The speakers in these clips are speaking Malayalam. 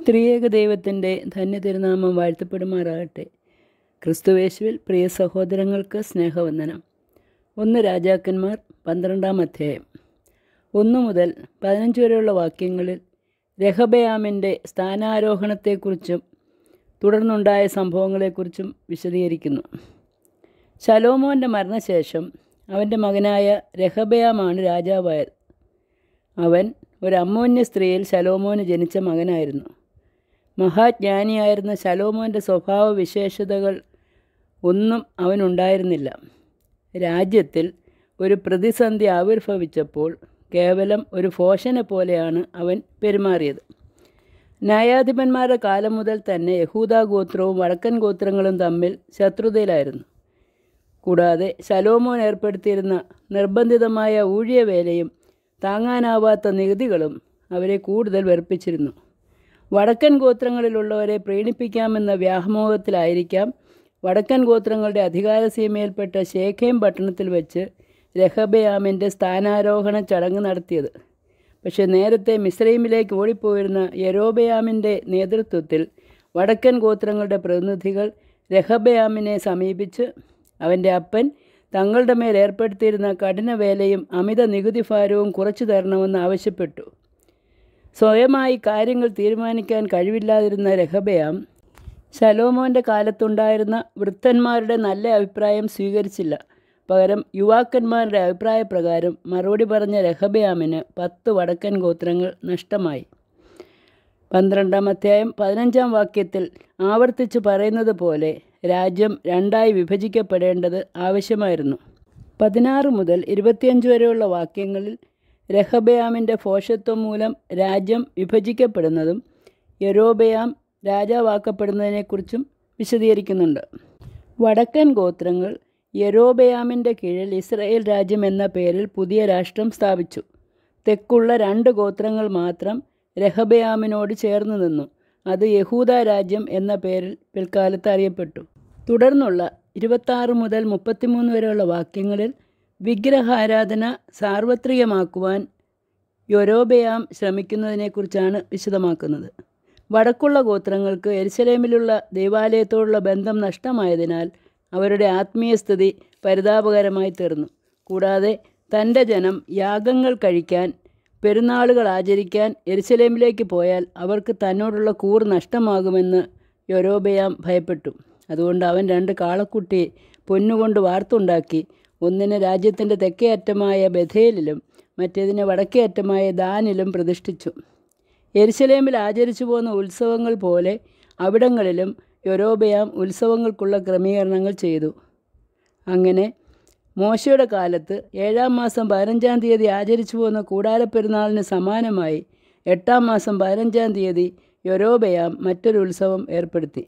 ത്രിയേക ദൈവത്തിൻ്റെ ധന്യതിരുനാമം വാഴ്ത്തപ്പെടുമാറാകട്ടെ ക്രിസ്തുവേശുവിൽ പ്രിയ സഹോദരങ്ങൾക്ക് സ്നേഹവന്ദനം ഒന്ന് രാജാക്കന്മാർ പന്ത്രണ്ടാം അധ്യായം ഒന്നു മുതൽ പതിനഞ്ച് വരെയുള്ള വാക്യങ്ങളിൽ രഹബയാമിൻ്റെ സ്ഥാനാരോഹണത്തെക്കുറിച്ചും തുടർന്നുണ്ടായ സംഭവങ്ങളെക്കുറിച്ചും വിശദീകരിക്കുന്നു ശലോമോൻ്റെ മരണശേഷം അവൻ്റെ മകനായ രഹബയാമാണ് രാജാവായത് അവൻ ഒരു അമ്മോന്യ സ്ത്രീയിൽ ശലോമോന് ജനിച്ച മകനായിരുന്നു മഹാജ്ഞാനിയായിരുന്ന ശലോമോൻ്റെ സ്വഭാവ വിശേഷതകൾ ഒന്നും അവനുണ്ടായിരുന്നില്ല രാജ്യത്തിൽ ഒരു പ്രതിസന്ധി ആവിർഭവിച്ചപ്പോൾ കേവലം ഒരു ഫോഷനെ പോലെയാണ് അവൻ പെരുമാറിയത് ന്യായാധിപന്മാരുടെ കാലം മുതൽ തന്നെ യഹൂദ ഗോത്രവും വടക്കൻ ഗോത്രങ്ങളും തമ്മിൽ ശത്രുതയിലായിരുന്നു കൂടാതെ ശലോമോൻ ഏർപ്പെടുത്തിയിരുന്ന നിർബന്ധിതമായ ഊഴിയവേലയും താങ്ങാനാവാത്ത നികുതികളും അവരെ കൂടുതൽ വെറുപ്പിച്ചിരുന്നു വടക്കൻ ഗോത്രങ്ങളിലുള്ളവരെ പ്രീണിപ്പിക്കാമെന്ന വ്യാമോഹത്തിലായിരിക്കാം വടക്കൻ ഗോത്രങ്ങളുടെ അധികാരസീമയിൽപ്പെട്ട ശേഖേം പട്ടണത്തിൽ വെച്ച് രഹബയാമിൻ്റെ സ്ഥാനാരോഹണ ചടങ്ങ് നടത്തിയത് പക്ഷേ നേരത്തെ മിസ്രൈമിലേക്ക് ഓടിപ്പോയിരുന്ന യരോബയാമിൻ്റെ നേതൃത്വത്തിൽ വടക്കൻ ഗോത്രങ്ങളുടെ പ്രതിനിധികൾ രഹബയാമിനെ സമീപിച്ച് അവൻ്റെ അപ്പൻ തങ്ങളുടെ മേൽ ഏർപ്പെടുത്തിയിരുന്ന കഠിനവേലയും അമിത നികുതി ഭാരവും കുറച്ചു തരണമെന്ന് ആവശ്യപ്പെട്ടു സ്വയമായി കാര്യങ്ങൾ തീരുമാനിക്കാൻ കഴിവില്ലാതിരുന്ന രഹബയാം ശലോമോൻ്റെ കാലത്തുണ്ടായിരുന്ന വൃദ്ധന്മാരുടെ നല്ല അഭിപ്രായം സ്വീകരിച്ചില്ല പകരം യുവാക്കന്മാരുടെ അഭിപ്രായപ്രകാരം മറുപടി പറഞ്ഞ രഹബയാമിന് പത്ത് വടക്കൻ ഗോത്രങ്ങൾ നഷ്ടമായി പന്ത്രണ്ടാം അധ്യായം പതിനഞ്ചാം വാക്യത്തിൽ ആവർത്തിച്ച് പറയുന്നത് പോലെ രാജ്യം രണ്ടായി വിഭജിക്കപ്പെടേണ്ടത് ആവശ്യമായിരുന്നു പതിനാറ് മുതൽ ഇരുപത്തിയഞ്ച് വരെയുള്ള വാക്യങ്ങളിൽ രഹബയാമിൻ്റെ ഫോഷത്വം മൂലം രാജ്യം വിഭജിക്കപ്പെടുന്നതും യരോബയാം രാജാവാക്കപ്പെടുന്നതിനെക്കുറിച്ചും വിശദീകരിക്കുന്നുണ്ട് വടക്കൻ ഗോത്രങ്ങൾ യരോബയാമിൻ്റെ കീഴിൽ ഇസ്രയേൽ രാജ്യം എന്ന പേരിൽ പുതിയ രാഷ്ട്രം സ്ഥാപിച്ചു തെക്കുള്ള രണ്ട് ഗോത്രങ്ങൾ മാത്രം രഹബയാമിനോട് ചേർന്ന് നിന്നു അത് യഹൂദ രാജ്യം എന്ന പേരിൽ പിൽക്കാലത്ത് അറിയപ്പെട്ടു തുടർന്നുള്ള ഇരുപത്താറ് മുതൽ മുപ്പത്തിമൂന്ന് വരെയുള്ള വാക്യങ്ങളിൽ വിഗ്രഹാരാധന സാർവത്രികമാക്കുവാൻ യൊരോബയാം ശ്രമിക്കുന്നതിനെക്കുറിച്ചാണ് വിശദമാക്കുന്നത് വടക്കുള്ള ഗോത്രങ്ങൾക്ക് എരിശലേമിലുള്ള ദൈവാലയത്തോടുള്ള ബന്ധം നഷ്ടമായതിനാൽ അവരുടെ ആത്മീയ സ്ഥിതി പരിതാപകരമായി തീർന്നു കൂടാതെ തൻ്റെ ജനം യാഗങ്ങൾ കഴിക്കാൻ പെരുന്നാളുകൾ ആചരിക്കാൻ എരിശലേമിലേക്ക് പോയാൽ അവർക്ക് തന്നോടുള്ള കൂർ നഷ്ടമാകുമെന്ന് യൊരോബയാം ഭയപ്പെട്ടു അതുകൊണ്ട് അവൻ രണ്ട് കാളക്കുട്ടിയെ പൊന്നുകൊണ്ട് വാർത്തുണ്ടാക്കി ഒന്നിന് രാജ്യത്തിൻ്റെ തെക്കേ അറ്റമായ ബഥേലിലും മറ്റേതിനെ വടക്കേ അറ്റമായ ദാനിലും പ്രതിഷ്ഠിച്ചു എരിശലേമിൽ ആചരിച്ചു പോകുന്ന ഉത്സവങ്ങൾ പോലെ അവിടങ്ങളിലും യൊരോബയാം ഉത്സവങ്ങൾക്കുള്ള ക്രമീകരണങ്ങൾ ചെയ്തു അങ്ങനെ മോശയുടെ കാലത്ത് ഏഴാം മാസം പതിനഞ്ചാം തീയതി ആചരിച്ചു പോകുന്ന കൂടാരപ്പെരുന്നാളിന് സമാനമായി എട്ടാം മാസം പതിനഞ്ചാം തീയതി യൊരോബയാം മറ്റൊരു ഉത്സവം ഏർപ്പെടുത്തി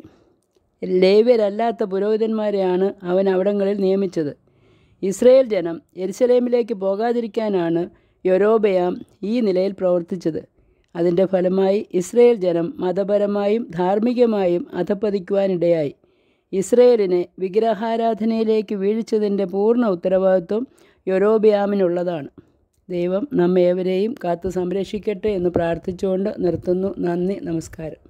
ലേവ്യരല്ലാത്ത പുരോഹിതന്മാരെയാണ് അവൻ അവിടങ്ങളിൽ നിയമിച്ചത് ഇസ്രയേൽ ജനം എരിശലേമിലേക്ക് പോകാതിരിക്കാനാണ് യൊരോബയാം ഈ നിലയിൽ പ്രവർത്തിച്ചത് അതിൻ്റെ ഫലമായി ഇസ്രയേൽ ജനം മതപരമായും ധാർമ്മികമായും അധപ്പതിക്കുവാനിടയായി ഇസ്രയേലിനെ വിഗ്രഹാരാധനയിലേക്ക് വീഴ്ചതിൻ്റെ പൂർണ്ണ ഉത്തരവാദിത്വം യൊരോബിയാമിനുള്ളതാണ് ദൈവം നമ്മേവരെയും കാത്തു സംരക്ഷിക്കട്ടെ എന്ന് പ്രാർത്ഥിച്ചുകൊണ്ട് നിർത്തുന്നു നന്ദി നമസ്കാരം